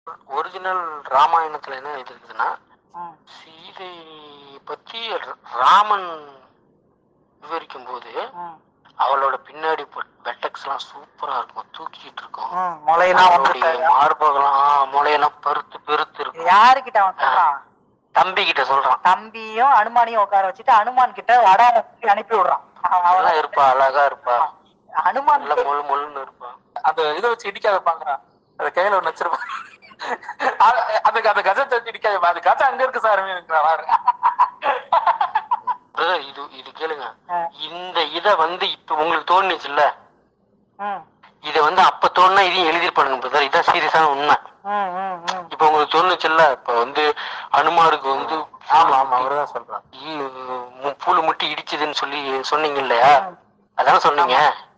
Original ராமாயணத்துல என்ன இருக்குதுன்னா ம், சீதை பத்தி ராமன் விவரிக்கும் போது ம், அவளோட பின்னாடி பெட்டக்ஸ் எல்லாம் சூப்பரா இருக்கும் தூக்கிட்டு இருக்கும் ம், முளையெல்லாம் அவளுடைய வந்துருக்கு மார்பகலாம் முளையெல்லாம் பருத்து பெருத்து இது இருக்கும் யாருக்கிட்ட அவன் சொல்றான் தம்பி கிட்ட சொல்றான் தம்பியும் அனுமானையும் உட்கார வச்சுட்டு அனுமான் கிட்ட வட அனுப்பி விடுறான் அவன் நல்லா அவன் இருப்பா அழகா இருப்பா அனுமான் நல்ல முழு முழுன்னு இருப்பா அந்த இதை வச்சு இடிக்காத பாக்குறான் அந்த கையில ஒண்ணு வச்சிருப்பான் அது- அந்த அந்த கஜத்தை வச்சு இடிக்காத அது கஜம் அங்க இருக்கு சார் இருக்கிறாரு brother, இது இது கேளுங்க ஆ. இந்த இத வந்து இப்ப உங்களுக்கு தோணுச்சுல்ல ம், இத வந்து அப்ப தோணுனா இதையும் எழுதிருப்பானுங்க பிரதர் இதான் சீரியஸான உண்மை ம், ம், ம். இப்ப உங்களுக்கு தோணுச்சுல்ல இப்ப வந்து அனுமாருக்கு வந்து ஆமா ஆமா அவர்தான் சொல்றான் ஈ- மு- புழு முட்டி இடிச்சதுன்னு சொல்லி சொன்னீங்க இல்லையா அதான சொன்னீங்க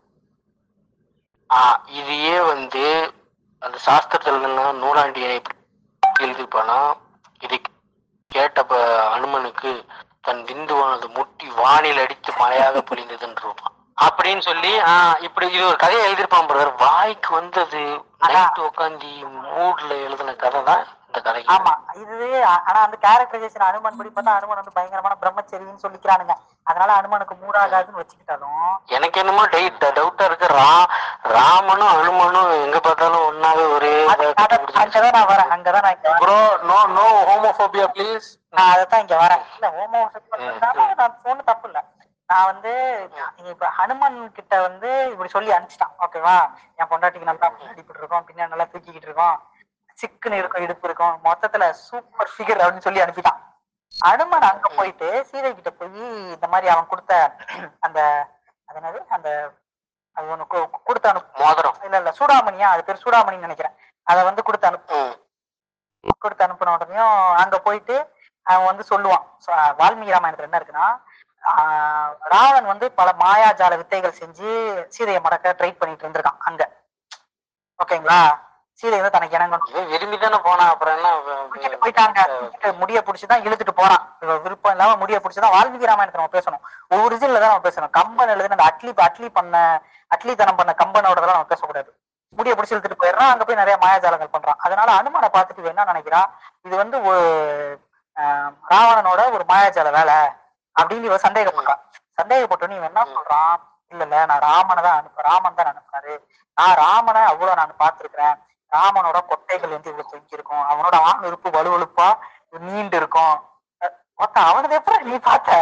ஆ, இதையே வந்து அந்த சாஸ்திரத்துல நூலாண்டியை எப்படி எழுதிருப்பானா இதை கேட்ட ப- அனுமனுக்கு தன் விந்துவானது முட்டி வானில் அடித்து மழையாக பொழிந்ததுன்னு இருப்பான் அப்படின்னு சொல்லி ஆஹ் இப்படி இது ஒரு கதையை எழுதியிருப்பான் பிரதர் வாய்க்கு வந்தது நைட்டு உட்காந்து மூட்ல எழுதின கதை தான் இந்த கதை ஆமா இது ஆ- ஆனா அந்த கேரக்டரைசேஷன் அனுமன் படி பார்த்தா அனுமன் வந்து பயங்கரமான பிரம்மச்சரின்னு சொல்லிக்கிறானுங்க அதனால அனுமனுக்கு மூடாகாதுன்னு வச்சுக்கிட்டாலும் எனக்கு என்னமோ டவுட் டவுட்டா இருக்கு ரா ராமனும் அனுமனும் எங்க பார்த்தாலும் ஒன்னாவே ஒரே அது- இதா அத- கட்டி அங்கதான் நான் வரேன் அங்கதான் நான் இங்க வரேன் bro no no homophobia please நான் அதைத்தான் இங்க வரேன் இல்ல ஹோமோ நான் ஒண்ணும் தப்பு இல்ல நான் வந்து இப்ப ஹனுமன் கிட்ட வந்து இப்படி சொல்லி அனுப்பிச்சிட்டான் ஓகேவா என் பொண்டாட்டிக்கு நல்லா அடிப்பிட்டு இருக்கோம் பின்னாடி நல்லா தூக்கிக்கிட்டு இருக்கோம் சிக்குன்னு இருக்கும் இடுப்பு இருக்கும் மொத்தத்துல சூப்பர் ஃபிகர் அப்படின்னு சொல்லி அனுப்பிட்டான் அனுமன் அங்க போயிட்டு சீதை கிட்ட போய் இந்த மாதிரி அவன் கொடுத்த அந்த அது என்னது அந்த அது ஒண்ணு கு- கொடுத்து அனுப்பு மோதிரம் இல்ல இல்ல சூடாமணியா அது பேர் சூடாமணின்னு நினைக்கிறேன் அதை வந்து கொடுத்து அனுப்பு ம். கொடுத்து அனுப்பின உடனேயும் அங்க போயிட்டு அவன் வந்து சொல்லுவான் So, வால்மீகி ராமாயணத்துல என்ன இருக்குன்னா ஆஹ் ராவன் வந்து பல மாயாஜால வித்தைகள் செஞ்சு சீதையை மடக்க ட்ரை பண்ணிட்டு இருந்திருக்கான் அங்க ஓகேங்களா சீதை வந்து தனக்கு இணங்கணும் இவன் விரும்பி தானே போனா அப்புறம் என்ன அவ- தூக்கிட்டு போயிட்டாங்க தூக்கிட்டு முடிய புடிச்சுதான் இழுத்துட்டு போறான் இவ விருப்பம் இல்லாம முடிய புடிச்சுதான் வால்மீகி ராமாயணத்தை நம்ம பேசணும் ஒரிஜினல் தான் நம்ம பேசணும் கம்பன் எழுதுன அந்த அட்லி அட்லி பண்ண அட்லித்தனம் பண்ண கம்பனோடதெல்லாம் நம்ம பேசக்கூடாது முடிய பிடிச்சி இழுத்துட்டு போயிடுறான் அங்க போய் நிறைய மாயாஜாலங்கள் பண்றான் அதனால அனுமனை பார்த்துட்டு இவன் என்ன நினைக்கிறா இது வந்து ஒரு ஆஹ், ராவணனோட ஒரு மாயாஜால வேலை அப்படின்னு இவ சந்தேகப்படுறான் சந்தேகப்பட்டோன்னு இவன் என்ன சொல்றான் இல்ல இல்ல நான் ராமனை தான் அனுப்ப ராமன் தான் அனுப்புனாரு நான் ராமனை அவ்வளவு நான் பார்த்திருக்கிறேன் ராமனோட கொட்டைகள் வந்து இவ்வளவு தொங்கி இருக்கும் அவனோட ஆண் உறுப்பு வலுவழுப்பா நீண்டு இருக்கும் அஹ் மொத்தம் அவனது எப்படி நீ பார்த்த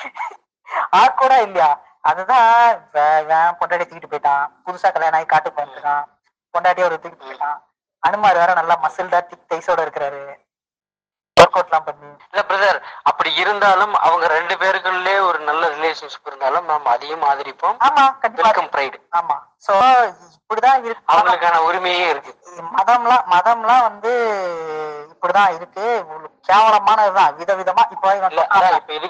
ஆட்கூடா இல்லையா அதுதான் வே- வேன் பொண்டாட்டி தூக்கிட்டு போயிட்டான் புதுசா கல்யாணம் ஆகி காட்டு போயிருக்கான் பொண்டாட்டியோட தூக்கிட்டு போயிட்டான் அனுமார் வேற நல்லா மசில்டா திக் தைஸோட இருக்கிறாரு ஒர்க் அவுட் எல்லாம் பண்ணி இல்ல பிரதர் அப்படி இருந்தாலும் அவங்க ரெண்டு பேருக்குள்ளே ஒரு நல்ல ரிலேஷன்ஷிப் இருந்தாலும் நம்ம அதையும் ஆதரிப்போம் ஆமா கண்டிப்பா வெல்கம் ப்ரைடு ஆமா சோ இப்படிதான் இருக்கு அவங்களுக்கான உரிமையே இருக்கு மதம்லாம் மதம்லாம் வந்து இப்படிதான் இருக்கு ஒரு கேவலமானதுதான் விதவிதமா இப்போ இவன் இல்ல அதான் இப்ப இது